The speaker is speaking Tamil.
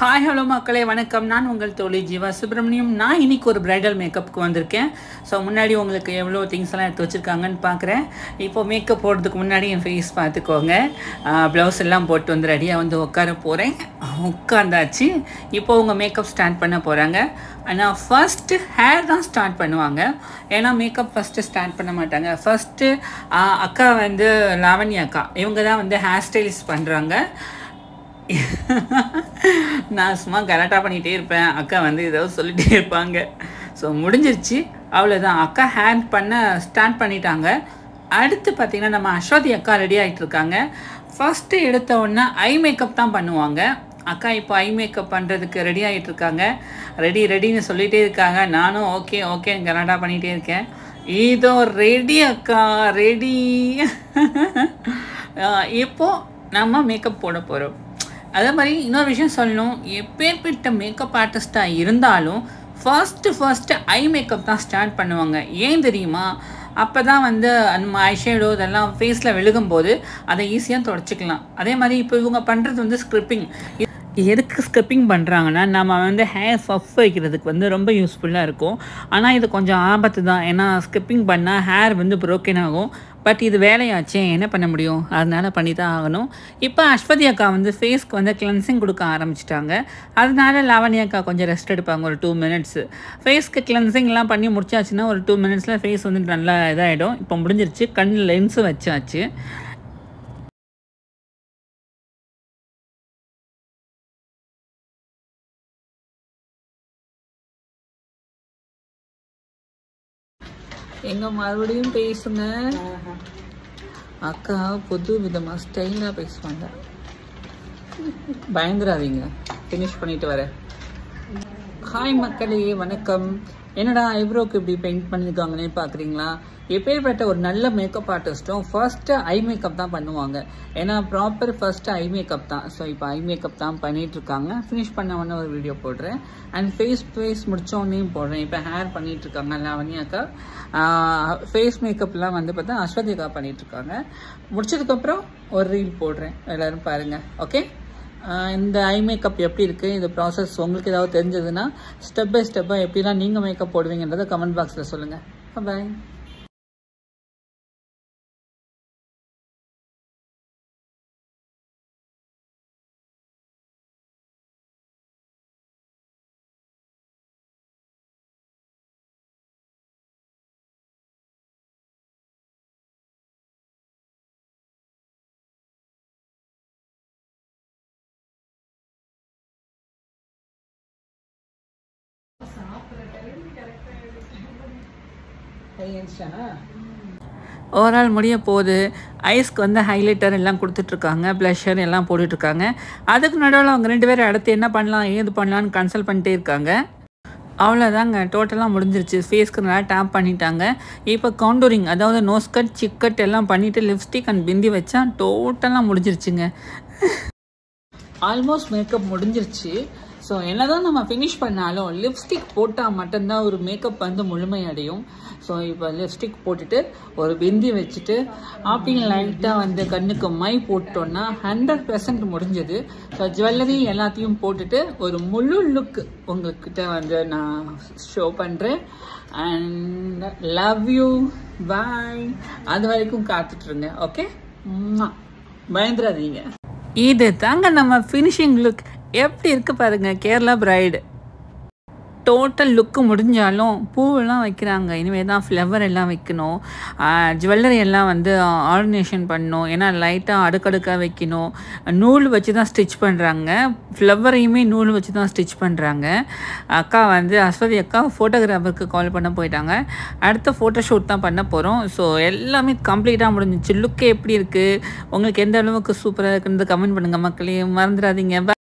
ஹாய் ஹலோ மக்களே வணக்கம் நான் உங்கள் தோழி ஜீவா சுப்பிரமணியம் நான் இன்னைக்கு ஒரு பிரைடல் மேக்கப்புக்கு வந்திருக்கேன் ஸோ முன்னாடி உங்களுக்கு எவ்வளோ திங்ஸ் எல்லாம் எடுத்து வச்சுருக்காங்கன்னு பார்க்குறேன் இப்போ மேக்கப் போடுறதுக்கு முன்னாடி என் ஃபேஸ் பார்த்துக்கோங்க ப்ளவுஸ் எல்லாம் போட்டு வந்து ரெடியாக வந்து உட்கார போகிறேன் உட்காந்தாச்சு இப்போ உங்கள் மேக்கப் ஸ்டார்ட் பண்ண போகிறாங்க ஆனால் ஃபஸ்ட்டு ஹேர் தான் ஸ்டார்ட் பண்ணுவாங்க ஏன்னா மேக்கப் ஃபஸ்ட்டு ஸ்டார்ட் பண்ண மாட்டாங்க ஃபஸ்ட்டு அக்கா வந்து லாவண்யா அக்கா இவங்க தான் வந்து ஹேர் ஸ்டைலிஸ் பண்ணுறாங்க நான் சும்மா கலாட்டா பண்ணிகிட்டே இருப்பேன் அக்கா வந்து ஏதோ சொல்லிகிட்டே இருப்பாங்க ஸோ முடிஞ்சிருச்சு அவ்வளோதான் அக்கா ஹேண்ட் பண்ண ஸ்டார்ட் பண்ணிட்டாங்க அடுத்து பார்த்திங்கன்னா நம்ம அஸ்வதி அக்கா ரெடி ஆகிட்டு இருக்காங்க ஃபஸ்ட்டு எடுத்த உடனே ஐ மேக்கப் தான் பண்ணுவாங்க அக்கா இப்போ ஐ மேக்கப் பண்ணுறதுக்கு ரெடி ஆகிட்டு இருக்காங்க ரெடி ரெடின்னு சொல்லிகிட்டே இருக்காங்க நானும் ஓகே ஓகே கலாட்டா பண்ணிகிட்டே இருக்கேன் இதோ ரெடி அக்கா ரெடி இப்போது நம்ம மேக்கப் போட போகிறோம் அதே மாதிரி இன்னொரு விஷயம் சொல்லணும் எப்பேற்பட்ட மேக்கப் ஆர்டிஸ்ட்டாக இருந்தாலும் ஃபர்ஸ்ட்டு ஃபர்ஸ்ட்டு ஐ மேக்கப் தான் ஸ்டார்ட் பண்ணுவாங்க ஏன் தெரியுமா அப்போ தான் வந்து நம்ம ஐஷேடோ இதெல்லாம் ஃபேஸில் விழுகும்போது அதை ஈஸியாக தொடச்சிக்கலாம் அதே மாதிரி இப்போ இவங்க பண்ணுறது வந்து ஸ்கிரிப்பிங் எதுக்கு ஸ்கிரிப்பிங் பண்ணுறாங்கன்னா நம்ம வந்து ஹேர் ஃபஃப் வைக்கிறதுக்கு வந்து ரொம்ப யூஸ்ஃபுல்லாக இருக்கும் ஆனால் இது கொஞ்சம் ஆபத்து தான் ஏன்னா ஸ்கிப்பிங் பண்ணால் ஹேர் வந்து ப்ரோக்கன் ஆகும் பட் இது வேலையாச்சே என்ன பண்ண முடியும் அதனால் பண்ணி தான் ஆகணும் இப்போ அஸ்வதி அக்கா வந்து ஃபேஸ்க்கு வந்து கிளென்சிங் கொடுக்க ஆரம்பிச்சிட்டாங்க அதனால லாவண்யா அக்கா கொஞ்சம் ரெஸ்ட் எடுப்பாங்க ஒரு டூ மினிட்ஸு ஃபேஸ்க்கு கிளென்சிங்லாம் பண்ணி முடிச்சாச்சுன்னா ஒரு டூ மினிட்ஸில் ஃபேஸ் வந்து நல்லா இதாகிடும் இப்போ முடிஞ்சிருச்சு கண் லென்ஸு வச்சாச்சு எங்க மறுபடியும் பேசுங்க அக்கா புது விதமா ஸ்டைலா பேசுவாங்க பயந்துடாதீங்க ஃபினிஷ் பண்ணிட்டு வரேன் ஹாய் மக்களே வணக்கம் என்னடா ஐப்ரோக்கு இப்படி பெயிண்ட் பண்ணியிருக்காங்கன்னு பார்க்குறீங்களா எப்பேற்பட்ட ஒரு நல்ல மேக்கப் ஆர்டிஸ்ட்டும் ஃபர்ஸ்ட்டு ஐ மேக்கப் தான் பண்ணுவாங்க ஏன்னா ப்ராப்பர் ஃபர்ஸ்ட்டு ஐ மேக்கப் தான் ஸோ இப்போ ஐ மேக்கப் தான் பண்ணிட்டு இருக்காங்க ஃபினிஷ் பண்ண உடனே ஒரு வீடியோ போடுறேன் அண்ட் ஃபேஸ் ஃபேஸ் முடிச்சோடனையும் போடுறேன் இப்போ ஹேர் பண்ணிட்டு இருக்காங்க லாவண்யாக்கா ஃபேஸ் மேக்கப்லாம் வந்து பார்த்தா அஸ்வதிகா பண்ணிட்டு இருக்காங்க முடிச்சதுக்கப்புறம் ஒரு ரீல் போடுறேன் எல்லோரும் பாருங்கள் ஓகே இந்த ஐ மேக்கப் எப்படி இருக்குது இந்த ப்ராசஸ் உங்களுக்கு ஏதாவது தெரிஞ்சதுன்னா ஸ்டெப் பை ஸ்டெப்பாக எப்படிலாம் நீங்கள் மேக்கப் போடுவீங்கன்றதை கமெண்ட் பாக்ஸில் சொல்லுங்கள் பாய் ஓவரால் முடிய போகுது ஐஸ்க்கு வந்து ஹைலைட்டர் எல்லாம் கொடுத்துட்ருக்காங்க ப்ளஷர் எல்லாம் போட்டுட்ருக்காங்க அதுக்கு நடுவில் அவங்க ரெண்டு பேரும் அடுத்து என்ன பண்ணலாம் ஏது பண்ணலான்னு கன்சல்ட் பண்ணிட்டே இருக்காங்க அவ்வளோதாங்க டோட்டலாக முடிஞ்சிருச்சு ஃபேஸ்க்கு நல்லா டேப் பண்ணிட்டாங்க இப்போ கவுண்டரிங் அதாவது நோஸ் கட் சிக்கட் எல்லாம் பண்ணிவிட்டு லிப்ஸ்டிக் அண்ட் பிந்தி வச்சா டோட்டலாக முடிஞ்சிருச்சுங்க ஆல்மோஸ்ட் மேக்கப் முடிஞ்சிருச்சு ஸோ என்னதான் நம்ம ஃபினிஷ் பண்ணாலும் லிப்ஸ்டிக் போட்டால் மட்டும்தான் ஒரு மேக்கப் வந்து முழுமையடையும் ஸோ இப்போ லிப்ஸ்டிக் போட்டுட்டு ஒரு பிந்தி வச்சுட்டு அப்படின்னு லைட்டாக வந்து கண்ணுக்கு மை போட்டோன்னா ஹண்ட்ரட் பெர்சன்ட் முடிஞ்சது ஸோ ஜுவல்லரி எல்லாத்தையும் போட்டுட்டு ஒரு முழு லுக் உங்ககிட்ட வந்து நான் ஷோ பண்ணுறேன் அண்ட் லவ் யூ பாய் அது வரைக்கும் காத்துட்ருங்க ஓகே பயந்துடாதீங்க இது தாங்க நம்ம ஃபினிஷிங் லுக் எப்படி இருக்கு பாருங்க கேரளா பிரைடு டோட்டல் லுக்கு முடிஞ்சாலும் பூவெல்லாம் வைக்கிறாங்க இனிமேல் தான் ஃப்ளவர் எல்லாம் வைக்கணும் ஜுவல்லரி எல்லாம் வந்து ஆர்டினேஷன் பண்ணணும் ஏன்னா லைட்டாக அடுக்கடுக்காக வைக்கணும் நூல் வச்சு தான் ஸ்டிச் பண்ணுறாங்க ஃப்ளவரையுமே நூல் வச்சு தான் ஸ்டிச் பண்ணுறாங்க அக்கா வந்து அஸ்வதி அக்கா ஃபோட்டோகிராஃபருக்கு கால் பண்ண போயிட்டாங்க அடுத்த ஃபோட்டோ ஷூட் தான் பண்ண போகிறோம் ஸோ எல்லாமே கம்ப்ளீட்டாக முடிஞ்சிச்சு லுக்கு எப்படி இருக்குது உங்களுக்கு எந்த அளவுக்கு சூப்பராக இருக்குன்னு கமெண்ட் பண்ணுங்கள் மக்களே மறந்துடாதீங்க